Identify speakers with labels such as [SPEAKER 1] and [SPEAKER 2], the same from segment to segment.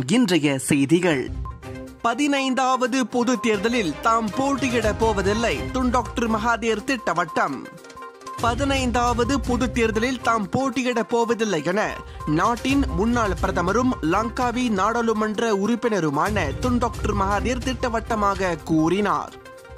[SPEAKER 1] இன்றைய செய்திகள் பதினைந்தாவது பொது தேர்தலில் தாம் போட்டியிட போவதில்லை துன் டாக்டர் மகாதேர் திட்டவட்டம் பதினைந்தாவது பொது தேர்தலில் தாம் போட்டியிட போவதில்லை என நாட்டின் முன்னாள் பிரதமரும் லங்காவி நாடாளுமன்ற உறுப்பினருமான துன் டாக்டர் மகாதேர் திட்டவட்டமாக கூறினார்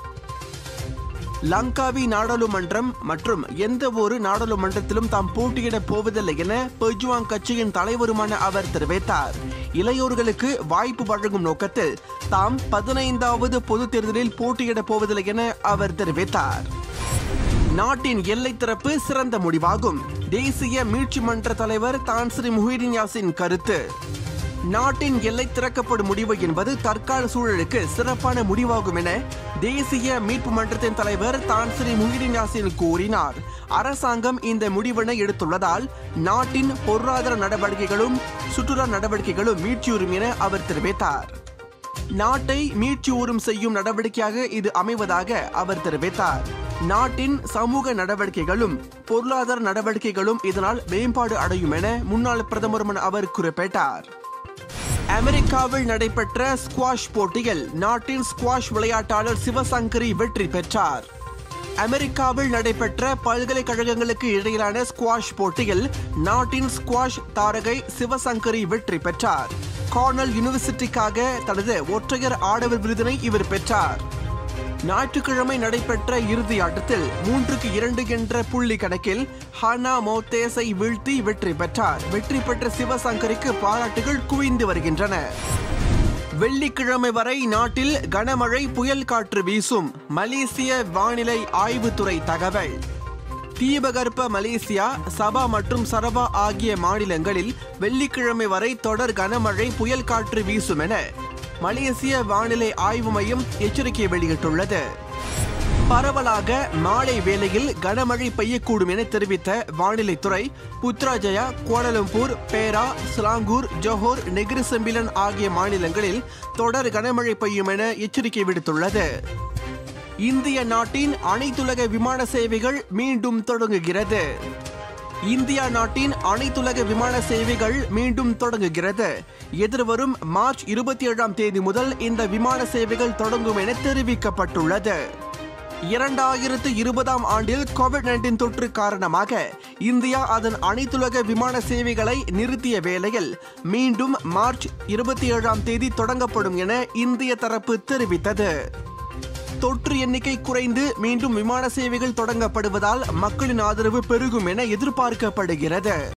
[SPEAKER 1] லங்காவி நாடாளுமன்றம் மற்றும் எந்த ஒரு நாடாளுமன்றத்திலும் தாம் போட்டியிடப் போவதில்லை என பெஜுவாங் கட்சியின் தலைவருமான அவர் தெரிவித்தார் இளையோர்களுக்கு வாய்ப்பு வழங்கும் நோக்கத்தில் தாம் பதினைந்தாவது பொது தேர்தலில் போட்டியிடப் போவதில்லை என அவர் தெரிவித்தார் நாட்டின் எல்லை திறப்பு சிறந்த முடிவாகும் தேசிய மீட்சி மன்ற தலைவர் தான்ஸ்ரீ முஹிடின் யாசின் கருத்து நாட்டின் எல்லை திறக்கப்படும் முடிவு என்பது தற்கால சூழலுக்கு சிறப்பான முடிவாகும் என தேசிய மீட்பு மன்றத்தின் தலைவர் தான்ஸ்ரீ முஹிடின் யாசின் கூறினார் அரசாங்கம் இந்த முடிவினை எடுத்துள்ளதால் நாட்டின் பொருளாதார நடவடிக்கைகளும் சுற்றுலா நடவடிக்கைகளும் மீட்சியுறும் என அவர் தெரிவித்தார் நாட்டை மீட்சி ஊறும் செய்யும் நடவடிக்கையாக இது அமைவதாக அவர் தெரிவித்தார் நாட்டின் சமூக நடவடிக்கைகளும் பொருளாதார நடவடிக்கைகளும் இதனால் மேம்பாடு அடையும் என முன்னாள் பிரதமருமான அவர் குறிப்பிட்டார் அமெரிக்காவில் நடைபெற்ற ஸ்குவாஷ் போட்டியில் நாட்டின் ஸ்குவாஷ் விளையாட்டாளர் சிவசங்கரி வெற்றி பெற்றார் அமெரிக்காவில் நடைபெற்ற பல்கலைக்கழகங்களுக்கு இடையிலான ஸ்குவாஷ் போட்டியில் நாட்டின் ஸ்குவாஷ் தாரகை சிவசங்கரி வெற்றி பெற்றார் கார்னல் யூனிவர்சிட்டிக்காக தனது ஒற்றையர் ஆடவர் விருதினை இவர் பெற்றார் ஞாயிற்றுக்கிழமை நடைபெற்ற இறுதி ஆட்டத்தில் மூன்றுக்கு இரண்டு என்ற புள்ளி கணக்கில் ஹானா மோத்தேஸை வீழ்த்தி வெற்றி பெற்றார் வெற்றி பெற்ற சிவசங்கரிக்கு பாராட்டுகள் குவிந்து வருகின்றன வெள்ளிக்கிழமை வரை நாட்டில் கனமழை புயல் காற்று வீசும் மலேசிய வானிலை ஆய்வுத்துறை தகவல் தீபகற்ப மலேசியா சபா மற்றும் சரபா ஆகிய மாநிலங்களில் வெள்ளிக்கிழமை வரை தொடர் கனமழை புயல் காற்று வீசும் என மலேசிய வானிலை ஆய்வு மையம் எச்சரிக்கை வெளியிட்டுள்ளது பரவலாக மாலை வேளையில் கனமழை பெய்யக்கூடும் என தெரிவித்த வானிலைத்துறை புத்ராஜயா கோலலம்பூர் பேரா சிலாங்கூர் ஜோஹோர் நெகிரி செம்பிலன் ஆகிய மாநிலங்களில் தொடர் கனமழை பெய்யும் என எச்சரிக்கை விடுத்துள்ளது இந்திய நாட்டின் அனைத்துலக விமான சேவைகள் மீண்டும் தொடங்குகிறது இந்தியா நாட்டின் அனைத்துலக விமான சேவைகள் மீண்டும் தொடங்குகிறது எதிர்வரும் மார்ச் இருபத்தி ஏழாம் தேதி முதல் இந்த விமான சேவைகள் தொடங்கும் என தெரிவிக்கப்பட்டுள்ளது இரண்டாயிரத்து இருபதாம் ஆண்டில் கோவிட் நைன்டீன் தொற்று காரணமாக இந்தியா அதன் அனைத்துலக விமான சேவைகளை நிறுத்திய வேளையில் மீண்டும் மார்ச் இருபத்தி ஏழாம் தேதி தொடங்கப்படும் என இந்திய தரப்பு தெரிவித்தது தொற்று எண்ணிக்கை குறைந்து மீண்டும் விமான சேவைகள் தொடங்கப்படுவதால் மக்களின் ஆதரவு பெருகும் என எதிர்பார்க்கப்படுகிறது